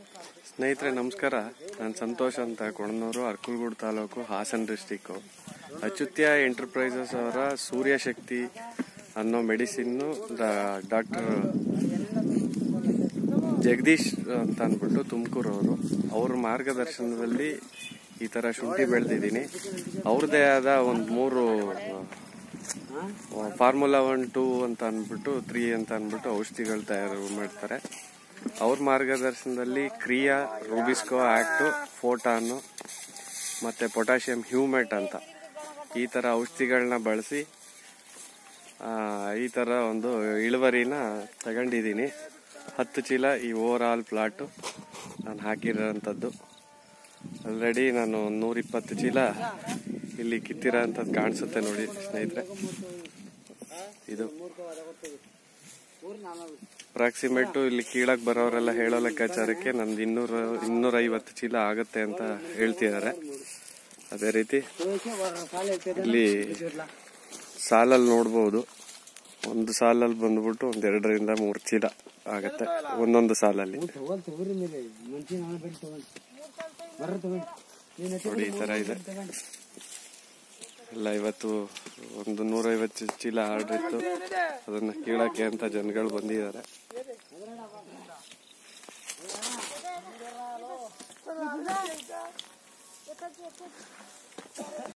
ಸ್ನೇಹಿತರೆ ನಮಸ್ಕಾರ ನಾನು ಸಂತೋಷ್ ಅಂತ ಕೊಣನೂರು ಅರ್ಕಲ್ಗೂಡು ತಾಲೂಕು ಹಾಸನ್ ಡಿಸ್ಟಿಕ್ಕು ಅಚ್ಯುತ್ಯ ಎಂಟರ್ಪ್ರೈಸಸ್ ಅವರ ಸೂರ್ಯಶಕ್ತಿ ಅನ್ನೋ ಮೆಡಿಸಿನ್ನು ಡಾಕ್ಟರ್ ಜಗದೀಶ್ ಅಂತ ಅಂದ್ಬಿಟ್ಟು ತುಮಕೂರು ಅವರು ಅವ್ರ ಮಾರ್ಗದರ್ಶನದಲ್ಲಿ ಈ ಥರ ಶುಂಠಿ ಬೆಳೆದಿದ್ದೀನಿ ಅವ್ರದ್ದೇ ಆದ ಒಂದು ಮೂರು ಫಾರ್ಮುಲಾ ಒನ್ ಟೂ ಅಂತ ಅಂದ್ಬಿಟ್ಟು ತ್ರೀ ಅಂತ ಅಂದ್ಬಿಟ್ಟು ಔಷಧಿಗಳು ತಯಾರು ಮಾಡ್ತಾರೆ ಅವ್ರ ಮಾರ್ಗದರ್ಶನದಲ್ಲಿ ಕ್ರಿಯಾ ರೂಬಿಸ್ಕೋ ಆಕ್ಟು ಫೋಟಾನು ಮತ್ತೆ ಪೊಟ್ಯಾಷಿಯಂ ಹ್ಯೂಮೆಟ್ ಅಂತ ಈ ಥರ ಔಷಧಿಗಳನ್ನ ಬಳಸಿ ಆ, ಈ ಥರ ಒಂದು ಇಳುವರಿನ ತಗೊಂಡಿದ್ದೀನಿ ಹತ್ತು ಚೀಲ ಈ ಓವರ್ ಆಲ್ ಪ್ಲಾಟು ನಾನು ಹಾಕಿರೋಂಥದ್ದು ಆಲ್ರೆಡಿ ನಾನು ನೂರಿಪ್ಪತ್ತು ಚೀಲ ಇಲ್ಲಿ ಕಿತ್ತಿರೋ ಅಂಥದ್ದು ಕಾಣಿಸುತ್ತೆ ನೋಡಿ ಸ್ನೇಹಿತರೆ ಇದು ಅಪ್ರಾಕ್ಸಿಮೇಟು ಇಲ್ಲಿ ಕೀಳಕ್ ಬರೋರೆಲ್ಲ ಹೇಳೋ ಲೆಕ್ಕಾಚಾರಕ್ಕೆ ನಂದು ಇನ್ನೂರ ಇನ್ನೂರ ಐವತ್ತು ಚೀಲ ಆಗುತ್ತೆ ಅಂತ ಹೇಳ್ತಿದ್ದಾರೆ ಅದೇ ರೀತಿ ಇಲ್ಲಿ ಸಾಲಲ್ಲಿ ನೋಡ್ಬೋದು ಒಂದು ಸಾಲಲ್ಲಿ ಬಂದ್ಬಿಟ್ಟು ಒಂದ್ ಎರಡರಿಂದ ಮೂರು ಚೀಲ ಆಗತ್ತೆ ಒಂದೊಂದು ಸಾಲಲ್ಲಿ ತಗೊಂಡ್ ತಗೋರಿ ಮೇಲೆ ಮುಂಚೆ ನಾನು ಬೆಳಿ ತಗೊಂಡ್ ಬರ್ರ ತಗೊಂಡ್ ನೀನ್ ಎತ್ತಿ ನೋಡಿ ಈ ತರ ಇದೆ ಎಲ್ಲ ಇವತ್ತು ಒಂದು ನೂರೈವತ್ತು ಚೀಲ ಆರ್ಡರ್ ಇತ್ತು ಅದನ್ನ ಕೀಳಕ್ಕೆ ಅಂತ ಜನಗಳು ಬಂದಿದ್ದಾರೆ